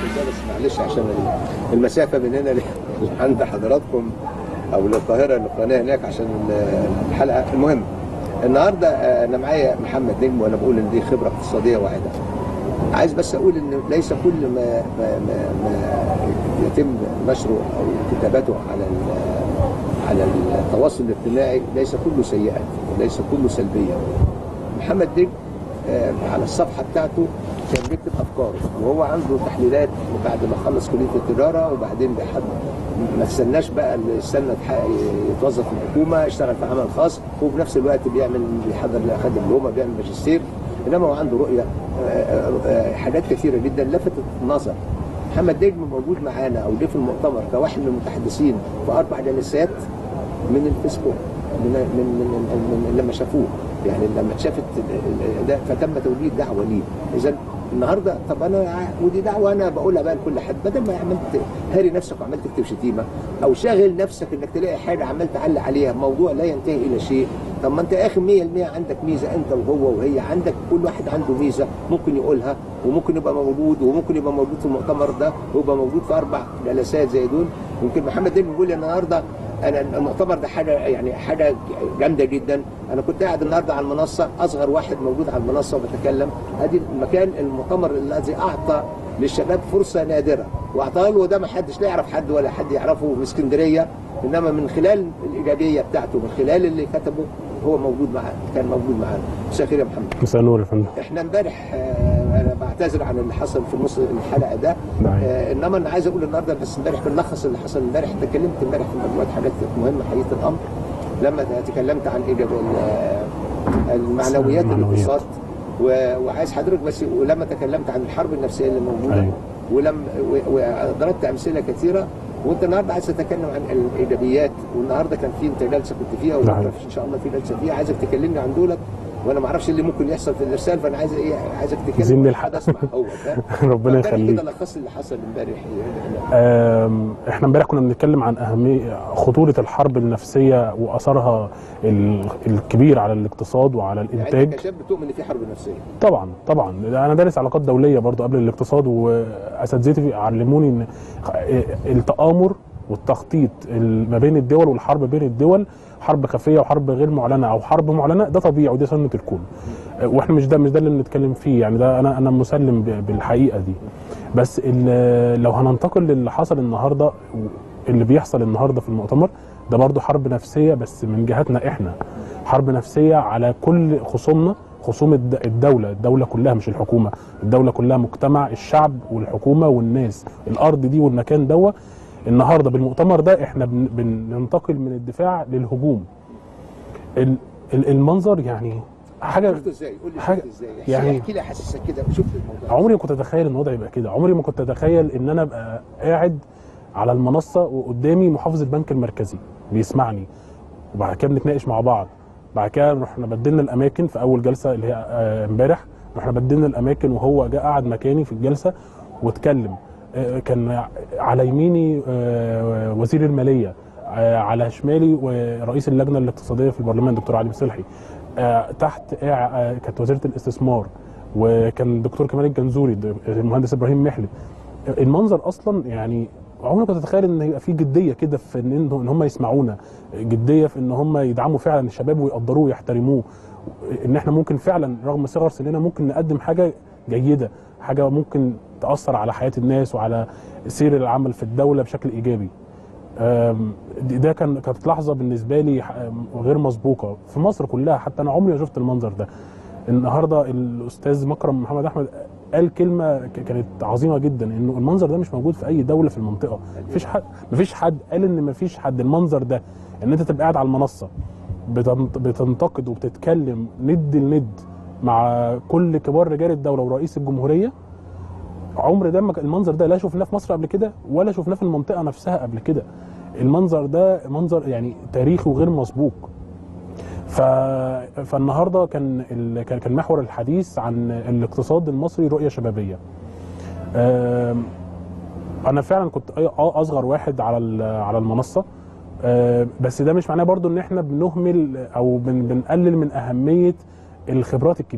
ده بس معلش عشان المسافه من هنا ل- عند حضراتكم او للقاهره للقناه هناك عشان الحلقه المهم النهارده آه، انا معايا محمد نجم وانا بقول ان دي خبره اقتصاديه واحده عايز بس اقول ان ليس كل ما ما ما, ما يتم نشره او كتابته على ال- على التواصل الاجتماعي ليس كله سيئات وليس كله سلبيه محمد نجم آه، على الصفحه بتاعته كان بيكتب افكاره وهو عنده تحليلات بعد ما خلص كليه التجاره وبعدين بحد ما استناش بقى اللي استنى تح- يتوظف في الحكومه اشتغل في عمل خاص وفي نفس الوقت بيعمل بيحضر لاخد دبلومه بيعمل ماجستير انما هو عنده رؤيه آه، آه، آه، حاجات كثيره جدا لفتت النظر محمد نجم موجود معانا او جه في المؤتمر كواحد من المتحدثين في اربع جلسات من الفيسبوك من من من, من, من لما شافوه يعني لما اتشافت ال- ال- ده فتم توليد دعوه ليه اذا النهارده طب انا ع- ودي دعوه انا بقولها بقى لكل حد بدل ما عملت هاري نفسك وعملت تكتب شتيمه او شاغل نفسك انك تلاقي حاجه عمال تعلق عليها موضوع لا ينتهي الى شيء طب ما انت يا اخي 100% عندك ميزه انت وهو وهي عندك كل واحد عنده ميزه ممكن يقولها وممكن يبقى موجود وممكن يبقى موجود في المؤتمر ده ويبقى موجود في اربع جلسات زي دول يمكن محمد نجم بيقول لي النهارده انا المؤتمر ده حاجه يعني حاجه جامده جدا انا كنت قاعد النهارده على المنصه اصغر واحد موجود على المنصه وبتكلم ادي المكان المؤتمر الذي اعطى للشباب فرصه نادره واعطاها له ده ما حدش لا يعرف حد ولا حد يعرفه في اسكندريه انما من خلال الايجابيه بتاعته من خلال اللي كتبه هو موجود معانا كان موجود معانا مساء الخير يا محمد مساء النور يا فندم احنا امبارح آه، انا بعتذر عن اللي حصل في نص الحلقه ده نعم. آه، انما انا عايز اقول النهارده بس امبارح بنلخص اللي حصل امبارح انت اتكلمت امبارح في مجموعه حاجات مهمه حقيقه الامر لما تكلمت عن ايجاب ال- المعنويات المعنويات. الاقتصاد و- وعايز حضرتك بس ولما تكلمت عن الحرب النفسيه اللي موجوده أيوة. ولم و- وضربت امثله كثيره وانت النهارده عايز تتكلم عن الايجابيات والنهارده كان في انت جلسه كنت فيها نعم. وبكره ان شاء الله في جلسه فيها عايزك تكلمني عن دولت وانا ما اعرفش اللي ممكن يحصل في الارسال فانا عايز ايه عايزك تتكلم عايزين عن نلحق. حدث مع هو فاهم؟ ربنا فامبارح يخليك كده لخص اللي حصل امبارح آم، احنا امبارح كنا بنتكلم عن اهميه خطوره الحرب النفسيه واثرها ال- الكبير على الاقتصاد وعلى يعني الانتاج انت كشاب بتؤمن ان في حرب نفسيه طبعا طبعا انا دارس علاقات دوليه برضو قبل الاقتصاد واساتذتي علموني ان التآمر والتخطيط ال- ما بين الدول والحرب بين الدول حرب خفيه وحرب غير معلنه او حرب معلنه ده طبيعي ودي سنه الكون واحنا مش ده مش ده اللي بنتكلم فيه يعني ده انا انا مسلم ب- بالحقيقه دي بس ال- لو هننتقل للي حصل النهارده اللي بيحصل النهارده في المؤتمر ده برضو حرب نفسيه بس من جهتنا احنا حرب نفسيه على كل خصومنا خصوم الد- الدوله الدوله كلها مش الحكومه الدوله كلها مجتمع الشعب والحكومه والناس الارض دي والمكان دوت النهارده بالمؤتمر ده احنا بن- بننتقل من الدفاع للهجوم ال- ال- المنظر يعني حاجه شفته ازاي قول لي حاجة- شفته ازاي يعني- يعني احكي لي احسسك كده شفت الموضوع عمري ما كنت اتخيل ان الوضع يبقى كده عمري ما كنت اتخيل ان انا ابقى قاعد على المنصه وقدامي محافظ البنك المركزي بيسمعني وبعد كده بنتناقش مع بعض بعد كده رحنا بدلنا الاماكن في اول جلسه اللي هي آه، امبارح رحنا بدلنا الاماكن وهو جه قعد مكاني في الجلسه واتكلم آه، كان على يميني آه، وزير الماليه آه، على شمالي ورئيس اللجنه الاقتصاديه في البرلمان دكتور علي مسلحي آه، تحت آه، آه، كانت وزيره الاستثمار وكان الدكتور كمال الجنزوري د- المهندس ابراهيم محلي المنظر اصلا يعني عمري ما كنت اتخيل ان يبقى في جديه كده في ان إن- ان هم يسمعونا جديه في ان هم يدعموا فعلا الشباب ويقدروه ويحترموه ان احنا ممكن فعلا رغم صغر سننا ممكن نقدم حاجه جيده حاجه ممكن تاثر على حياه الناس وعلى سير العمل في الدوله بشكل ايجابي أم، دي- ده كان كانت لحظه بالنسبه لي ح- غير مسبوقه في مصر كلها حتى انا عمري ما شفت المنظر ده النهارده الاستاذ مكرم محمد احمد قال كلمه ك- كانت عظيمه جدا انه المنظر ده مش موجود في اي دوله في المنطقه مفيش حد مفيش حد قال ان مفيش حد المنظر ده ان انت تبقى قاعد على المنصه بتنت- بتنتقد وبتتكلم ند لند مع كل كبار رجال الدوله ورئيس الجمهوريه عمر ده ما كان- المنظر ده لا شفناه في مصر قبل كده ولا شفناه في المنطقه نفسها قبل كده المنظر ده منظر يعني تاريخي وغير مسبوق ف... فالنهارده كان ال... كان كان محور الحديث عن الاقتصاد المصري رؤيه شبابيه آم، انا فعلا كنت أي- آه اصغر واحد على ال- على المنصه آه، بس ده مش معناه برضو ان احنا بنهمل او بن بنقلل من اهميه الخبرات الكبيره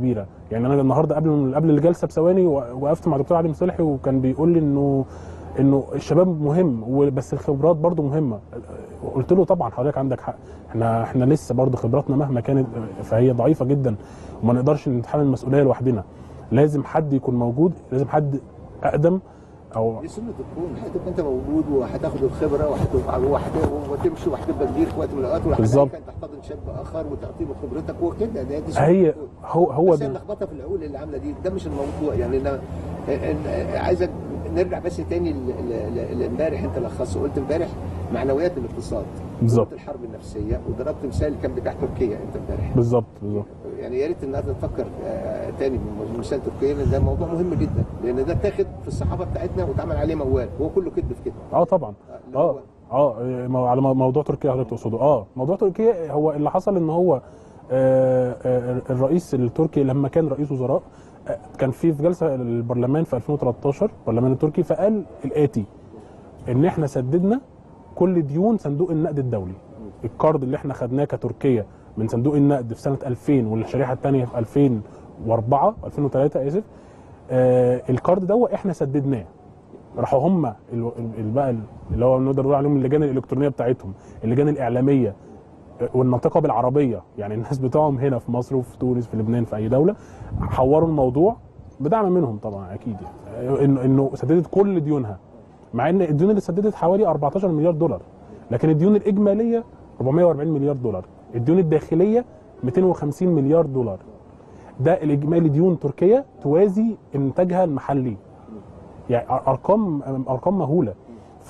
يعني انا النهارده قبل قبل الجلسه بثواني وقفت مع دكتور علي مصلحي وكان بيقول لي انه انه الشباب مهم وبس الخبرات برضو مهمه قلت له طبعا حضرتك عندك حق احنا احنا لسه برضو خبراتنا مهما كانت فهي ضعيفه جدا وما نقدرش نتحمل المسؤوليه لوحدنا لازم حد يكون موجود لازم حد اقدم او دي سنه الكون هتبقى انت موجود وهتاخد الخبره وهتبقى وهت- وتمشي وهتبقى كبير في وقت من الاوقات وهتلاقيك بالظبط. انت تحتضن شاب اخر وتعطيه من خبرتك وكده ده دي سنه هي الكون. هو هو بس هي ده اللخبطه في العقول اللي عامله دي ده مش الموضوع يعني انا إن- عايزك نرجع بس تاني ل- ل- ل- لامبارح انت لخصت قلت امبارح معنويات الاقتصاد بالظبط. قلت الحرب النفسيه وضربت مثال كان بتاع تركيا انت امبارح بالظبط بالظبط يعني يا ريت النهارده نفكر آه، تاني بمثال تركيا لان ده موضوع مهم جدا لان ده اتاخد في الصحافه بتاعتنا واتعمل عليه موال هو كله كده في كده اه طبعا آه، اللي اه هو اه مو- على مو- موضوع تركيا حضرتك تقصده اه موضوع تركيا هو اللي حصل ان هو آه آه الرئيس التركي لما كان رئيس وزراء آه كان في في جلسه البرلمان في 2013 البرلمان التركي فقال الاتي ان احنا سددنا كل ديون صندوق النقد الدولي القرض اللي احنا خدناه كتركيا من صندوق النقد في سنه 2000 والشريحه الثانيه في 2004 2003 اسف آه القرض ده احنا سددناه راحوا هم ال- ال- بقى ال- اللي هو نقدر نقول عليهم اللجان الالكترونيه بتاعتهم اللجان الاعلاميه آه، والناطقه بالعربيه يعني الناس بتوعهم هنا في مصر وفي تونس في لبنان في اي دوله حوروا الموضوع بدعم منهم طبعا اكيد يعني آه، انه انه سددت كل ديونها مع ان الديون اللي سددت حوالي 14 مليار دولار لكن الديون الاجماليه 440 مليار دولار الديون الداخليه 250 مليار دولار ده الاجمالي ديون تركيا توازي انتاجها المحلي يعني ارقام ارقام مهوله ف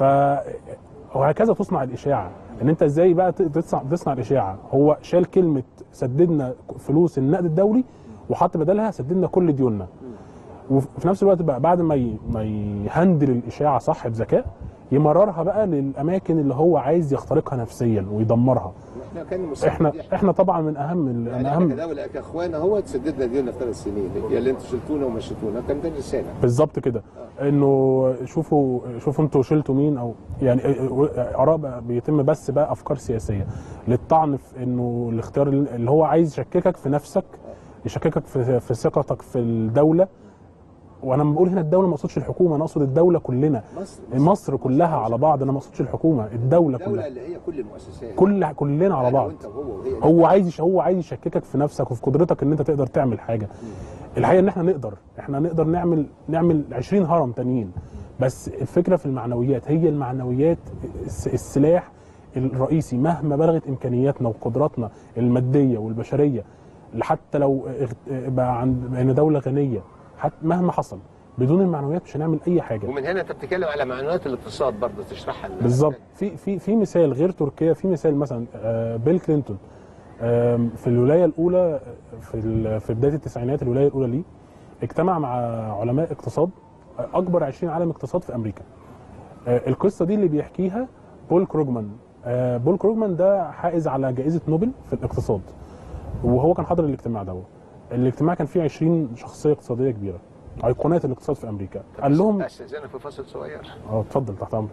وهكذا تصنع الاشاعه ان انت ازاي بقى ت- تصنع تصنع الاشاعه هو شال كلمه سددنا فلوس النقد الدولي وحط بدلها سددنا كل ديوننا وفي نفس الوقت بقى بعد ما ي- ما يهندل الاشاعه صح بذكاء يمررها بقى للاماكن اللي هو عايز يخترقها نفسيا ويدمرها احنا كان المساعد احنا دي احنا طبعا من اهم ال- من يعني احنا اهم كدوله كاخوان اهو تسددنا ديوننا في ثلاث سنين يا اللي انتوا شلتونا ومشيتونا كان ده الرساله بالظبط كده انه شوفوا شوفوا انتوا شلتوا مين او يعني اراء بقى بيتم بس بقى افكار سياسيه للطعن في انه الاختيار اللي هو عايز يشككك في نفسك يشككك في في ثقتك في الدوله وانا لما بقول هنا الدوله ما اقصدش الحكومه انا اقصد الدوله كلنا مصر مصر كلها على بعض انا ما اقصدش الحكومه الدوله الدوله كلها اللي هي كل المؤسسات كل كلنا على أنا بعض وانت وهو وهي هو عايز يش- هو عايز يشككك في نفسك وفي قدرتك ان انت تقدر تعمل حاجه الحقيقه ان احنا نقدر احنا نقدر نعمل نعمل 20 هرم تانيين بس الفكره في المعنويات هي المعنويات الس- السلاح الرئيسي مهما بلغت امكانياتنا وقدراتنا الماديه والبشريه حتى لو اغت- بقى عند بقينا دوله غنيه حتى مهما حصل بدون المعنويات مش هنعمل اي حاجه ومن هنا انت بتتكلم على معنويات الاقتصاد برضه تشرحها لنا. بالظبط في في في مثال غير تركيا في مثال مثلا آه، بيل كلينتون آم، في الولايه الاولى آه، في ال- في بدايه التسعينات الولايه الاولى ليه اجتمع مع علماء اقتصاد آه، اكبر 20 عالم اقتصاد في امريكا آه، القصه دي اللي بيحكيها بول كروجمان آه، بول كروجمان ده حائز على جائزه نوبل في الاقتصاد وهو كان حاضر الاجتماع ده الاجتماع كان فيه 20 شخصيه اقتصاديه كبيره ايقونات الاقتصاد في امريكا قال لهم استاذنا في فصل صغير اه اتفضل تحت امرك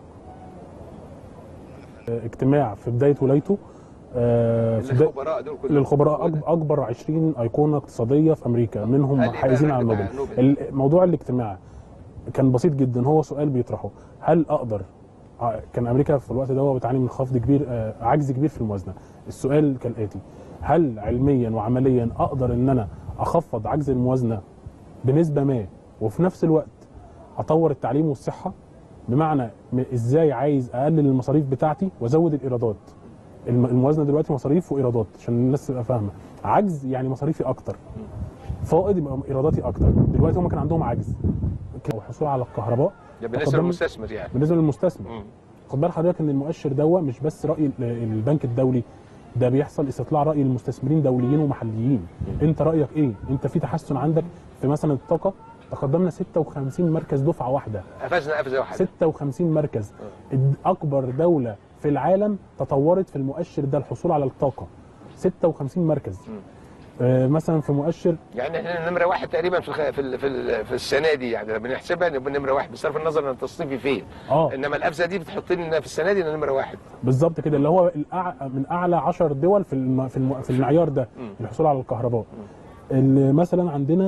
آه، اجتماع في بدايه ولايته آه، في بداية الخبراء دول كلهم للخبراء أكبر, اكبر 20 ايقونه اقتصاديه في امريكا منهم قال لي بقى حائزين على الراجل نوبل بتاع نوبل. ال- موضوع الاجتماع كان بسيط جدا هو سؤال بيطرحه هل اقدر آه، كان امريكا في الوقت ده بتعاني من خفض كبير آه، عجز كبير في الموازنه السؤال كالاتي هل علميا وعمليا اقدر ان انا اخفض عجز الموازنه بنسبه ما وفي نفس الوقت اطور التعليم والصحه بمعنى م- ازاي عايز اقلل المصاريف بتاعتي وازود الايرادات الم- الموازنه دلوقتي مصاريف وايرادات عشان الناس تبقى فاهمه عجز يعني مصاريفي اكتر فائض يبقى ايراداتي اكتر دلوقتي هم كان عندهم عجز والحصول على الكهرباء ده بالنسبه تقدم- للمستثمر يعني بالنسبه للمستثمر مم. خد بال حضرتك ان المؤشر دوا مش بس راي ال- البنك الدولي ده بيحصل استطلاع راي المستثمرين دوليين ومحليين انت رايك ايه انت في تحسن عندك في مثلا الطاقه تقدمنا 56 مركز دفعه واحده قفزنا قفزه واحده 56 مركز الد- اكبر دوله في العالم تطورت في المؤشر ده الحصول على الطاقه 56 مركز آه مثلا في مؤشر يعني احنا نمره واحد تقريبا في الخ... في ال... في, ال... في السنه دي يعني بنحسبها نبقى نمره واحد بصرف النظر عن تصنيفي فين اه انما القفزه دي بتحط لنا في السنه دي أنا نمره واحد بالظبط كده اللي هو الأع... من اعلى 10 دول في الم... في, الم... في المعيار ده مم. الحصول على الكهرباء اللي مثلا عندنا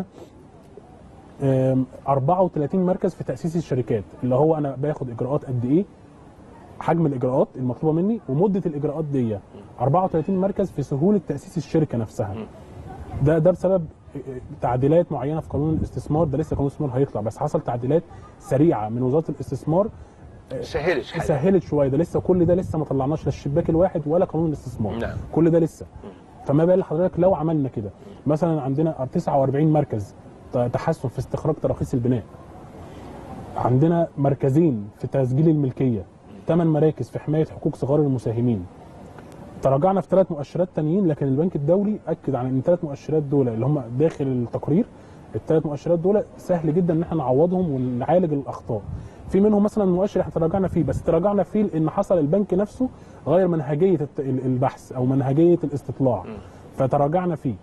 آم، 34 مركز في تاسيس الشركات اللي هو انا باخد اجراءات قد ايه حجم الاجراءات المطلوبه مني ومده الاجراءات دي 34 مركز في سهوله تاسيس الشركه نفسها ده ده بسبب تعديلات معينه في قانون الاستثمار ده لسه قانون الاستثمار هيطلع بس حصل تعديلات سريعه من وزاره الاستثمار سهلت حاجة. سهلت شويه ده لسه كل ده لسه ما طلعناش لا الشباك الواحد ولا قانون الاستثمار نعم. كل ده لسه فما بال حضرتك لو عملنا كده مثلا عندنا 49 مركز ت- تحسن في استخراج تراخيص البناء عندنا مركزين في تسجيل الملكيه ثمان مراكز في حمايه حقوق صغار المساهمين تراجعنا في ثلاث مؤشرات تانيين لكن البنك الدولي اكد على ان الثلاث مؤشرات دول اللي هم داخل التقرير الثلاث مؤشرات دول سهل جدا ان احنا نعوضهم ونعالج الاخطاء في منهم مثلا مؤشر احنا تراجعنا فيه بس تراجعنا فيه لان حصل البنك نفسه غير منهجيه الت- ال- البحث او منهجيه الاستطلاع فتراجعنا فيه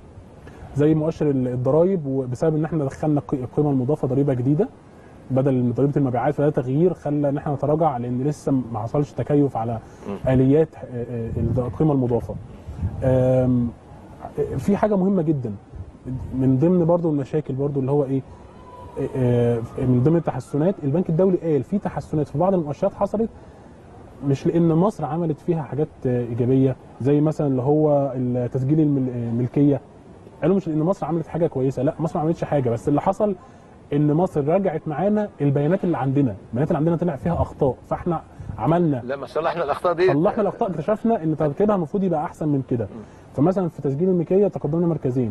زي مؤشر ال- الضرايب وبسبب ان احنا دخلنا ق- القيمه المضافه ضريبه جديده بدل ضريبه المبيعات فده تغيير خلى ان احنا نتراجع لان لسه ما حصلش تكيف على اليات آه، آه، القيمه المضافه. آم، في حاجه مهمه جدا من ضمن برضو المشاكل برضو اللي هو ايه آه، من ضمن التحسنات البنك الدولي قال في تحسنات في بعض المؤشرات حصلت مش لان مصر عملت فيها حاجات آه، ايجابيه زي مثلا اللي هو تسجيل المل- الملكيه قالوا مش لان مصر عملت حاجه كويسه لا مصر ما عملتش حاجه بس اللي حصل ان مصر رجعت معانا البيانات اللي عندنا البيانات اللي عندنا طلع فيها اخطاء فاحنا عملنا لما صلحنا الاخطاء دي صلحنا الاخطاء اكتشفنا ان ترتيبها المفروض يبقى احسن من كده فمثلا في تسجيل الملكيه تقدمنا مركزين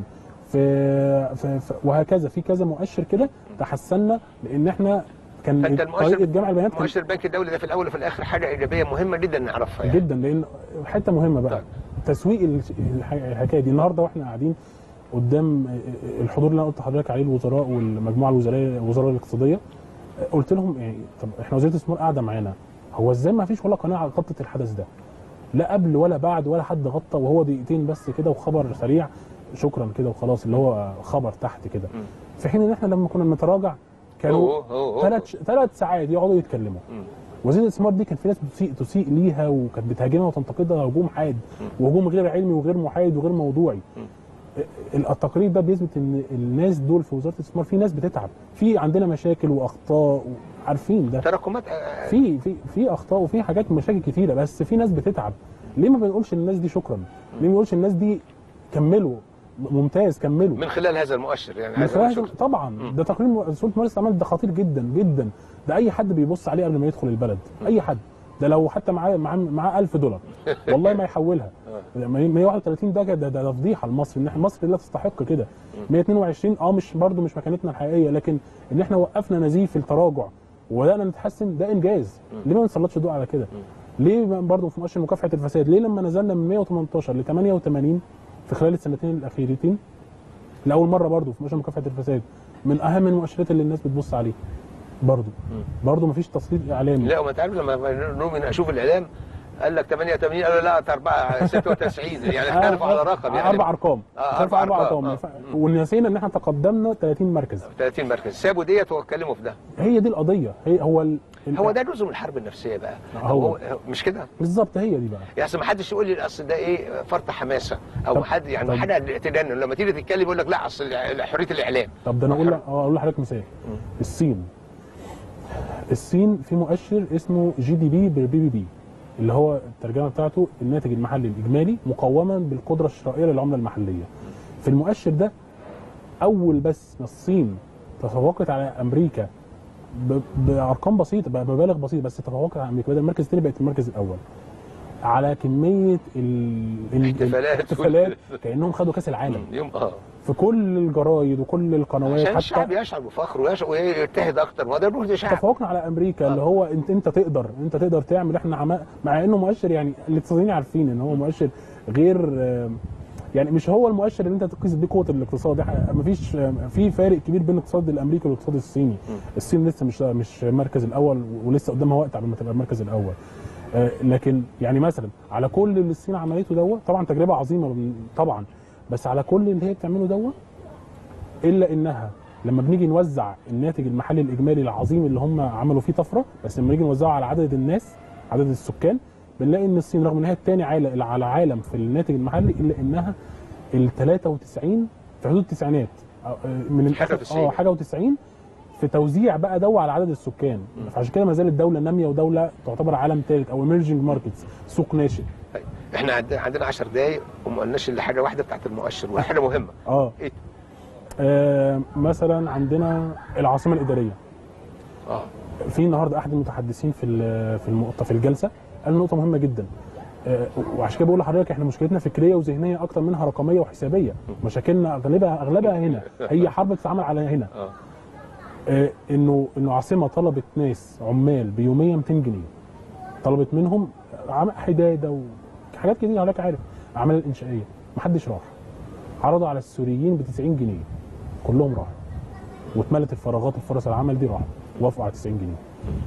في, في, في وهكذا في كذا مؤشر كده تحسنا لان احنا كان فانت طريقه المؤشر جمع البيانات كان مؤشر البنك الدولي ده في الاول وفي الاخر حاجه ايجابيه مهمه جدا نعرفها يعني. جدا لان حته مهمه بقى طيب. تسويق ال- الح- الحكايه دي النهارده واحنا قاعدين قدام الحضور اللي انا قلت لحضرتك عليه الوزراء والمجموعه الوزاريه الوزاره الاقتصاديه قلت لهم يعني طب احنا وزاره الاستثمار قاعده معانا هو ازاي ما فيش ولا قناه غطت الحدث ده لا قبل ولا بعد ولا حد غطى وهو دقيقتين بس كده وخبر سريع شكرا كده وخلاص اللي هو خبر تحت كده في حين ان احنا لما كنا بنتراجع كانوا هو- هو- هو. ثلاث ثلاث ساعات يقعدوا يتكلموا مم. وزير الاستثمار دي كان في ناس بتسيء تسيء ليها وكانت بتهاجمها وتنتقدها هجوم حاد وهجوم غير علمي وغير محايد وغير موضوعي ال- التقرير ده بيثبت ان الناس دول في وزاره الاستثمار في ناس بتتعب في عندنا مشاكل واخطاء عارفين ده تراكمات آه، في في في اخطاء وفي حاجات مشاكل كتيره بس في ناس بتتعب ليه ما بنقولش للناس دي شكرا ليه ما بنقولش للناس دي كملوا ممتاز كملوا من خلال هذا المؤشر يعني من هذا خلال المؤشر. طبعا ده تقرير مسؤول مؤسسه الاعمال ده خطير جدا جدا ده اي حد بيبص عليه قبل ما يدخل البلد اي حد ده لو حتى معاه معاه معاه 1000 دولار والله ما يحولها 131 ده ده, ده, ده فضيحه لمصر ان احنا مصر لا تستحق كده 122 اه مش برضه مش مكانتنا الحقيقيه لكن ان احنا وقفنا نزيف التراجع وبدانا نتحسن ده انجاز ليه ما نسلطش الضوء على كده ليه برضه في مؤشر مكافحه الفساد ليه لما نزلنا من 118 ل 88 في خلال السنتين الاخيرتين لاول مره برضه في مؤشر مكافحه الفساد من اهم المؤشرات اللي الناس بتبص عليه برضه برضه مفيش تسليط اعلامي لا وما تعرف لما نؤمن اشوف الاعلام قال لك 88 قالوا لا 4 96 يعني اختلفوا على رقم يعني اربع ارقام آه، اختلفوا أربع اربع أرقام، ارقام آه. ونسينا ان احنا تقدمنا 30 مركز 30 مركز سابوا ديت واتكلموا في ده هي دي القضيه هي هو ال... ال- هو ده جزء من الحرب النفسيه بقى هو. هو مش كده بالظبط هي دي بقى يعني اصل ما حدش يقول لي اصل ده ايه فرط حماسه او طب- حد يعني طب- حد تجنن لما تيجي تتكلم يقول لك لا اصل حريه الاعلام طب ده انا اقول لك اقول لحضرتك مثال الصين الصين في مؤشر اسمه جي دي بي بالبي بي بي اللي هو الترجمه بتاعته الناتج المحلي الاجمالي مقوما بالقدره الشرائيه للعمله المحليه في المؤشر ده اول بس ما الصين تفوقت على امريكا ب- بارقام بسيطه بمبالغ بسيطه بس تفوقت على امريكا بدل المركز الثاني بقت المركز الاول على كميه ال... ال- احتفالات. الاحتفالات كانهم خدوا كاس العالم يوم اه في كل الجرايد وكل القنوات عشان حتى الشعب يشعر بفخر ويشعر ويجتهد اكتر ما ده جهد شعب تفوقنا على امريكا اللي هو انت انت تقدر انت تقدر تعمل احنا عم... مع انه مؤشر يعني الاقتصاديين عارفين ان هو مؤشر غير آم، يعني مش هو المؤشر اللي انت تقيس بيه قوه الاقتصاد إح- مفيش آم، في فارق كبير بين الاقتصاد الامريكي والاقتصاد الصيني الصين لسه مش مش المركز الاول ولسه قدامها وقت قبل ما تبقى المركز الاول آه، لكن يعني مثلا على كل اللي الصين عملته دوت طبعا تجربه عظيمه من- طبعا بس على كل اللي هي بتعمله دوت الا انها لما بنيجي نوزع الناتج المحلي الاجمالي العظيم اللي هم عملوا فيه طفره بس لما نيجي نوزعه على عدد الناس عدد السكان بنلاقي ان الصين رغم ان هي الثاني عالم على عالم في الناتج المحلي الا انها ال 93 في حدود التسعينات أو- آه، من حاجة الآخر- وتسعين. اه حاجه و90 في توزيع بقى ده على عدد السكان فعشان كده ما زالت دوله ناميه ودوله تعتبر عالم ثالث او ايمرجنج ماركتس سوق ناشئ طيب احنا عند- عندنا 10 دقايق وما قلناش الا حاجه واحده بتاعت المؤشر وحاجه مهمه اه ايه آه، مثلا عندنا العاصمه الاداريه اه في النهارده احد المتحدثين في ال- في المؤتمر في الجلسه قال نقطه مهمه جدا آه، وعشان كده بقول لحضرتك احنا مشكلتنا فكريه وذهنيه اكتر منها رقميه وحسابيه مشاكلنا اغلبها اغلبها هنا هي حرب بتتعمل على هنا اه آه، انه انه عاصمه طلبت ناس عمال بيوميه 200 جنيه طلبت منهم عم- حداده وحاجات كتير حضرتك عارف اعمال الانشائيه محدش راح عرضوا على السوريين ب 90 جنيه كلهم راحوا واتملت الفراغات الفرص العمل دي راحوا وافقوا على 90 جنيه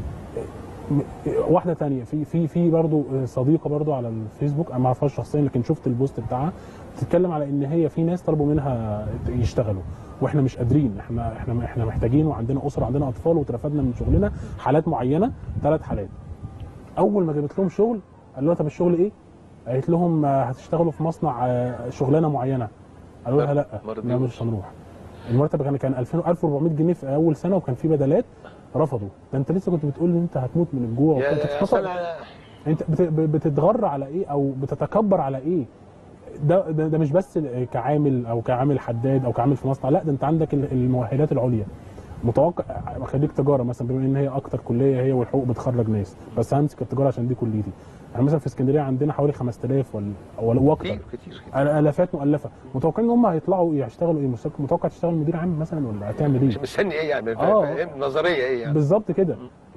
م- واحده تانية في في في برضه صديقه برضه على الفيسبوك انا ما اعرفهاش شخصيا لكن شفت البوست بتاعها بتتكلم على ان هي في ناس طلبوا منها يشتغلوا واحنا مش قادرين احنا احنا احنا محتاجين وعندنا اسره وعندنا اطفال واترفدنا من شغلنا حالات معينه ثلاث حالات اول ما جابت لهم شغل قالوا لها طب الشغل ايه؟ قالت لهم آه، هتشتغلوا في مصنع آه، شغلانه معينه قالوا لها لا ما لا رضيوش. مش هنروح المرتب كان كان 2000 1400 جنيه في اول سنه وكان في بدلات رفضوا ده انت لسه كنت بتقول ان انت هتموت من الجوع يا وكنت يا بتتنصر- أصل انت بت- ب- بتتغر على ايه او بتتكبر على ايه ده ده, ده مش بس كعامل او كعامل حداد او كعامل في مصنع لا ده انت عندك ال- المؤهلات العليا متوقع خريج تجاره مثلا بما ان هي اكتر كليه هي والحقوق بتخرج ناس بس همسك التجاره عشان دي كليتي احنا مثلا في اسكندريه عندنا حوالي 5000 ولا ولا واكتر كتير كتير كتير. الافات مؤلفه متوقعين ان هم هيطلعوا يشتغلوا ايه متوقع تشتغل مدير عام مثلا ولا هتعمل ايه مش مستني ايه يعني فا- آه. فاهم نظريه ايه يعني بالظبط كده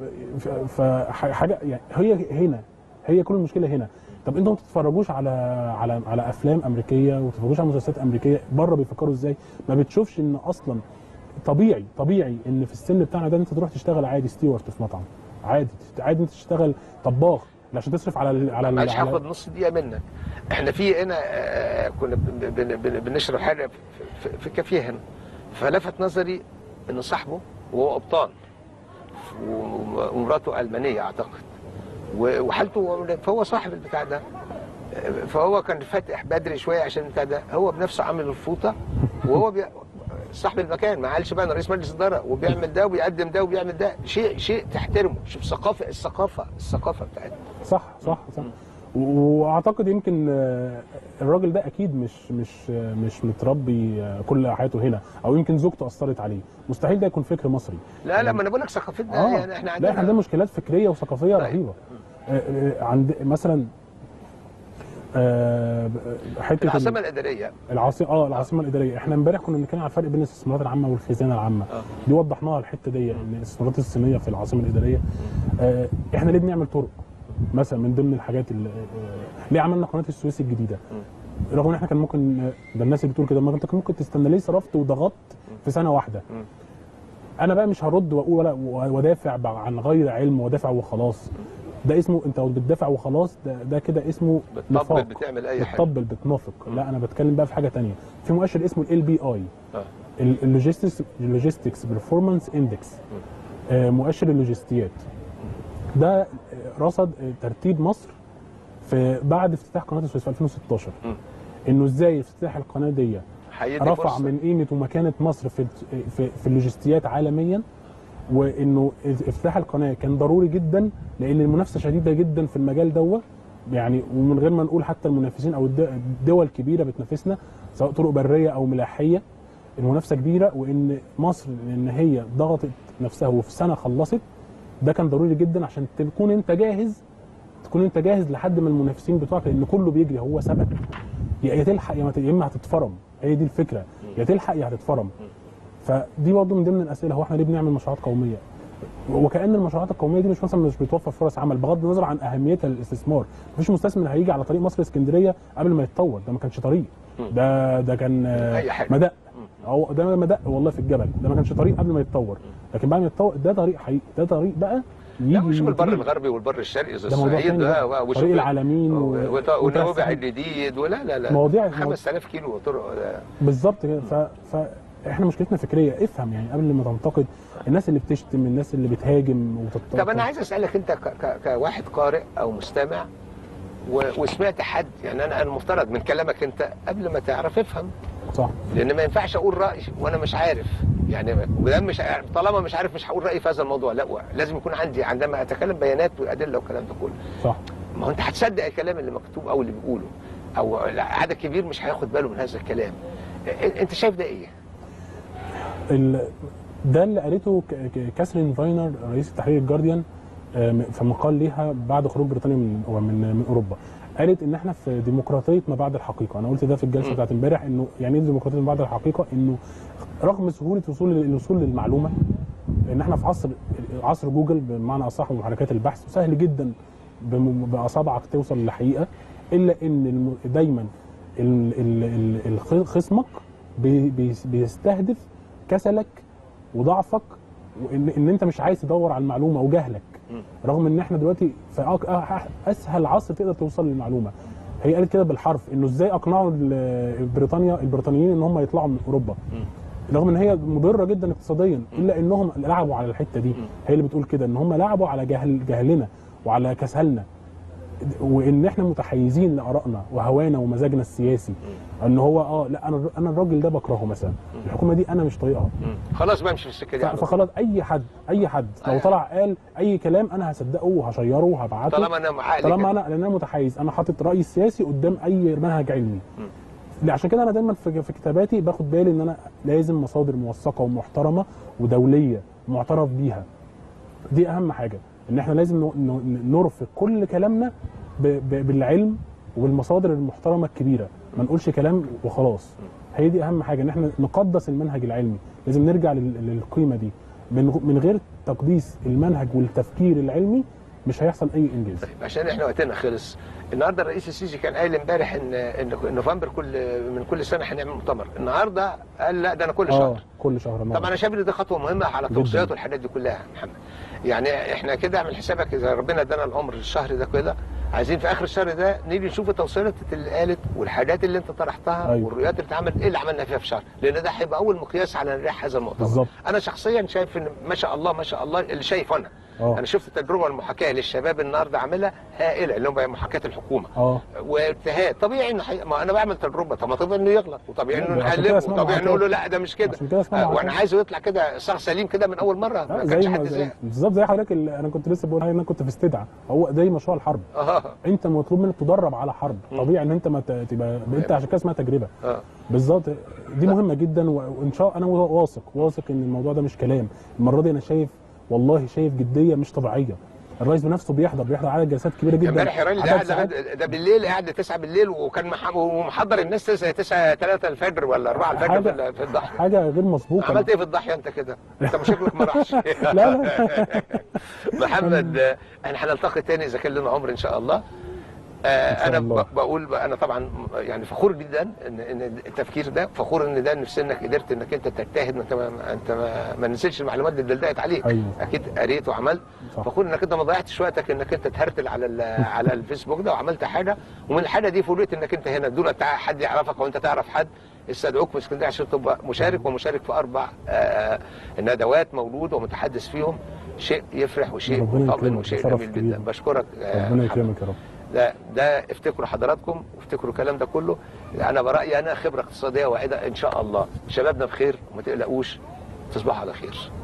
فحاجه يعني هي هنا هي كل المشكله هنا طب انتوا ما بتتفرجوش على على على افلام امريكيه وما بتتفرجوش على مسلسلات امريكيه بره بيفكروا ازاي ما بتشوفش ان اصلا طبيعي طبيعي ان في السن بتاعنا ده انت تروح تشتغل عادي ستيوارت في مطعم عادي عادي انت تشتغل طباخ عشان تصرف على ال على ال معلش على- هاخد نص دقيقه منك احنا في هنا آه، كنا بن- بن- بن- بنشرب حاجه في- في- في كافيه هنا فلفت نظري ان صاحبه وهو قبطان و- ومراته المانيه اعتقد و- وحالته فهو صاحب البتاع ده فهو كان فاتح بدري شويه عشان البتاع ده هو بنفسه عامل الفوطه وهو بي... صاحب المكان ما قالش بقى انا رئيس مجلس اداره وبيعمل ده وبيقدم ده وبيعمل ده شيء شيء تحترمه شوف ثقافه الثقافه الثقافه بتاعتنا صح صح صح و- واعتقد يمكن آه، الراجل ده اكيد مش مش آه، مش متربي آه، كل حياته هنا او يمكن زوجته اثرت عليه مستحيل ده يكون فكر مصري لا لا ما انا بقول لك ثقافتنا اه يعني احنا لا عندنا احنا عندنا مشكلات فكريه وثقافيه طيب. رهيبه آه، آه، عند مثلا آه، حته العاصمه الاداريه العاصمه اه العاصمه الاداريه احنا امبارح كنا بنتكلم على الفرق بين الاستثمارات العامه والخزانه العامه آه. دي وضحناها الحته دي ان الاستثمارات الصينيه في العاصمه الاداريه آه احنا ليه بنعمل طرق مثلا من ضمن الحاجات اللي آه ليه عملنا قناه السويس الجديده رغم ان احنا كان ممكن آه، ده الناس اللي بتقول كده ما انت كان ممكن تستنى ليه صرفت وضغطت في سنه واحده مم. انا بقى مش هرد واقول ولا ودافع بقى عن غير علم ودافع وخلاص ده اسمه انت بتدافع وخلاص ده, ده كده اسمه بتطبل نفاق. بتعمل اي حاجه بتطبل بتنافق لا انا بتكلم بقى في حاجه تانية في مؤشر اسمه ال بي اي آه. اللوجيستكس اللوجيستكس برفورمانس اندكس مؤشر اللوجستيات ده آه، رصد آه، ترتيب مصر في بعد افتتاح قناه السويس في 2016 مم. انه ازاي افتتاح القناه دي هيدي رفع فرصة. من قيمه ومكانه مصر في في, في اللوجستيات عالميا وانه افتتاح القناه كان ضروري جدا لان المنافسه شديده جدا في المجال دوت يعني ومن غير ما نقول حتى المنافسين او الد- الدول كبيره بتنافسنا سواء طرق بريه او ملاحيه المنافسه كبيره وان مصر ان هي ضغطت نفسها وفي سنه خلصت ده كان ضروري جدا عشان تكون انت جاهز تكون انت جاهز لحد ما المنافسين بتوعك لان كله بيجري هو سبق يا يا تلحق يا ما ت- يا اما هتتفرم هي دي الفكره يا تلحق يا هتتفرم فدي برضه من ضمن الاسئله هو احنا ليه بنعمل مشروعات قوميه وكان المشروعات القوميه دي مش مثلا مش بتوفر فرص عمل بغض النظر عن اهميتها للاستثمار مفيش مستثمر هيجي على طريق مصر اسكندريه قبل ما يتطور ده ما كانش طريق ده ده كان آه، أي حاجة. مدق هو ده مدق والله في الجبل ده ما كانش طريق قبل ما يتطور لكن بعد ما يتطور ده طريق حقيقي ده طريق بقى يجي لا مش البر يجي- الغربي والبر الشرقي زي ده موضوع الصعيد تاني ده بقى. وشوف- طريق العالمين و- وت- والنوبع وتوسع. الجديد ولا لا لا مواضيع- 5000 كيلو طرق ده. بالظبط كده ف... فاحنا مشكلتنا فكريه افهم يعني قبل ما تنتقد الناس اللي بتشتم الناس اللي بتهاجم وتت... طب انا عايز اسالك انت ك- ك- كواحد قارئ او مستمع و- وسمعت حد يعني انا المفترض من كلامك انت قبل ما تعرف افهم صح لان ما ينفعش اقول راي وانا مش عارف يعني وده مش عارف طالما مش عارف مش هقول رايي في هذا الموضوع لا لازم يكون عندي عندما اتكلم بيانات وادله والكلام ده كله صح ما هو انت هتصدق الكلام اللي مكتوب او اللي بيقوله او عدد كبير مش هياخد باله من هذا الكلام إ- انت شايف ده ايه؟ ال... ده اللي قالته ك- ك- كاثرين فاينر رئيس تحرير الجارديان آه، م- في مقال ليها بعد خروج بريطانيا من من من اوروبا قالت ان احنا في ديمقراطيه ما بعد الحقيقه انا قلت ده في الجلسه م. بتاعت امبارح انه يعني ايه ديمقراطيه ما بعد الحقيقه انه رغم سهوله وصول الوصول للمعلومه ان احنا في عصر عصر جوجل بمعنى اصح ومحركات البحث سهل جدا بم- باصابعك توصل للحقيقه الا ان الم- دايما ال- ال- ال- الخ- خصمك بي- بي- بيستهدف كسلك وضعفك وان ان انت مش عايز تدور على المعلومه وجهلك مم. رغم ان احنا دلوقتي في أك- أح- اسهل عصر تقدر توصل للمعلومه هي قالت كده بالحرف انه ازاي اقنعوا ال- بريطانيا البريطانيين ان هم يطلعوا من اوروبا مم. رغم ان هي مضره جدا اقتصاديا الا انهم لعبوا على الحته دي مم. هي اللي بتقول كده ان هم لعبوا على جهل جهلنا وعلى كسلنا وان احنا متحيزين لارائنا وهوانا ومزاجنا السياسي ان هو اه لا انا انا الراجل ده بكرهه مثلا الحكومه دي انا مش طايقها مم. خلاص بمشي في السكه دي ف- على طول. فخلاص اي حد اي حد لو أيوة. طلع قال اي كلام انا هصدقه وهشيره وهبعته طالما انا معاك طالما انا لان انا متحيز انا حاطط رايي السياسي قدام اي منهج علمي مم. لا، عشان كده انا دايما في في كتاباتي باخد بالي ان انا لازم مصادر موثقه ومحترمه ودوليه معترف بيها دي اهم حاجه ان احنا لازم ن- ن- نرفق كل كلامنا ب- ب- بالعلم وبالمصادر المحترمه الكبيره ما نقولش كلام وخلاص هي دي اهم حاجه ان احنا نقدس المنهج العلمي لازم نرجع لل- للقيمه دي من غ- من غير تقديس المنهج والتفكير العلمي مش هيحصل اي انجاز طيب عشان احنا وقتنا خلص النهارده الرئيس السيسي كان قايل امبارح ان ان نوفمبر كل من كل سنه هنعمل مؤتمر النهارده قال لا ده انا كل اه شهر كل شهر مرة. طب انا شايف ان دي خطوه مهمه على جداً. التوصيات والحاجات دي كلها يا محمد يعني احنا كده اعمل حسابك اذا ربنا ادانا العمر الشهر ده كده عايزين في اخر الشهر ده نيجي نشوف التوصيات اللي قالت والحاجات اللي انت طرحتها أيوة. والرؤيات اللي اتعملت ايه اللي عملنا فيها في شهر لان ده هيبقى اول مقياس على نجاح هذا المؤتمر بالظبط. انا شخصيا شايف ان ما شاء الله ما شاء الله اللي شايفه انا اه انا شفت التجربه المحاكاه للشباب النهارده عاملها هائله اللي هم محاكاه الحكومه اه واجتهاد طبيعي انه حي... ما انا بعمل تجربه طب ما طبيعي انه يغلط وطبيعي انه عشان كده نحلمه اسمها وطبيعي محاكاة. نقول له لا ده مش كده عشان كده اسمها آه، وانا محاكاة. عايزه يطلع كده صاغ سليم كده من اول مره لا ما زي كانش ما حد زي زي بالظبط زي حضرتك اللي انا كنت لسه بقول انا كنت في استدعاء هو زي مشروع الحرب اه انت مطلوب منك تدرب على حرب مم. طبيعي ان انت ما ت- تبقى انت عشان كده اسمها تجربه اه بالظبط دي مهمه جدا و- وان شاء انا واثق واثق ان الموضوع ده مش كلام المره دي انا شايف والله شايف جديه مش طبيعيه الرئيس بنفسه بيحضر بيحضر عدد جلسات كبيره جدا امبارح يا راجل ده عدد قاعد ساعات. لغاية- ده بالليل قاعد 9 بالليل وكان مح- ومحضر الناس 9 9 3 الفجر ولا 4 الفجر حاجة- في ال- في الضحيه حاجه غير مسبوقه عملت ايه في الضحيه انت كده؟ انت مشاكلك ما راحش لا لا محمد آه، احنا هنلتقي تاني اذا كان لنا عمر ان شاء الله آه، شاء انا الله. ب- بقول انا طبعا يعني فخور جدا ان ان التفكير ده فخور ان ده نفس انك قدرت انك انت تجتهد ما انت ما انت ما, ما نزلش المعلومات اللي دلدقت عليك ايوه اكيد قريت وعملت صح. فخور انك انت ما ضيعتش وقتك انك انت تهرتل على ال- على الفيسبوك ده وعملت حاجه ومن الحاجه دي فوجئت انك انت هنا دون تع- حد يعرفك او انت تعرف حد استدعوك في اسكندريه عشان تبقى مشارك ومشارك في اربع آه، ندوات مولود ومتحدث فيهم شيء يفرح وشيء ربنا مطمئن يكرمك، وشيء شرف جميل كبير. جدا بشكرك آه، ربنا محمد. يكرمك يا رب ده ده افتكروا حضراتكم وافتكروا الكلام ده كله انا برايي انا خبره اقتصاديه واعده ان شاء الله شبابنا بخير وما تقلقوش تصبحوا على خير